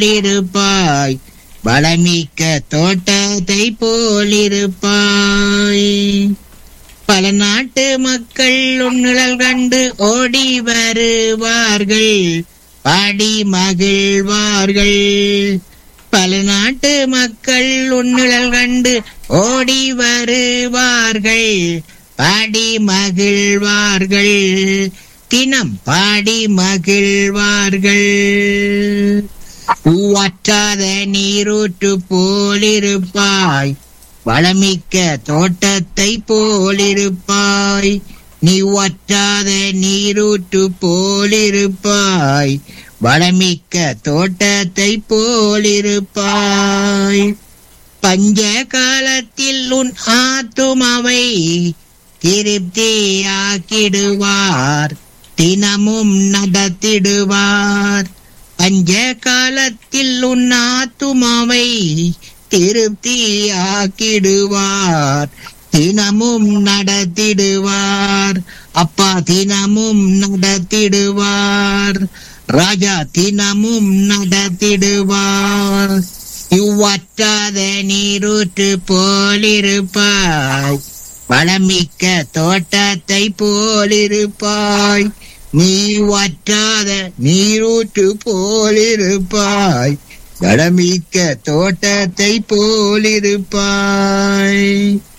இருப்பாய் வளமிக்க தோட்டத்தை போலிருப்பாய் பல நாட்டு மக்கள் உன்னிழல் கண்டு ஓடி வருவார்கள் பாடி மகிழ்வார்கள் பல நாட்டு மக்கள் உன்னிழல் கண்டு ஓடி வருவார்கள் பாடி மகிழ்வார்கள் தினம் பாடி மகிழ்வார்கள் பூவாற்றாத நீரூற்று போலிருப்பாய் வளமிக்க தோட்டத்தை போலிருப்பாய் நீ வற்றாத நீரூற்று போலிருப்பாய் வளமிக்க தோட்டத்தை போலிருப்பாய் பஞ்ச காலத்தில் உன் ஆத்துமாவை திருப்தியாக்கிடுவார் தினமும் நடத்திடுவார் பஞ்ச காலத்தில் உன் ஆத்துமாவை திருப்தியாக்கிடுவார் தினமும் நடத்திடுவார் அப்பா தினமும் நடத்திடுவார் ராஜா தினமும் நடத்திடுவார் இவ்வற்றாத நீரூற்று போலிருப்பாய் வளமிக்க தோட்டத்தை போலிருப்பாய் நீ வற்றாத நீரூற்று போலிருப்பாய் வளமிக்க தோட்டத்தை போலிருப்பாய்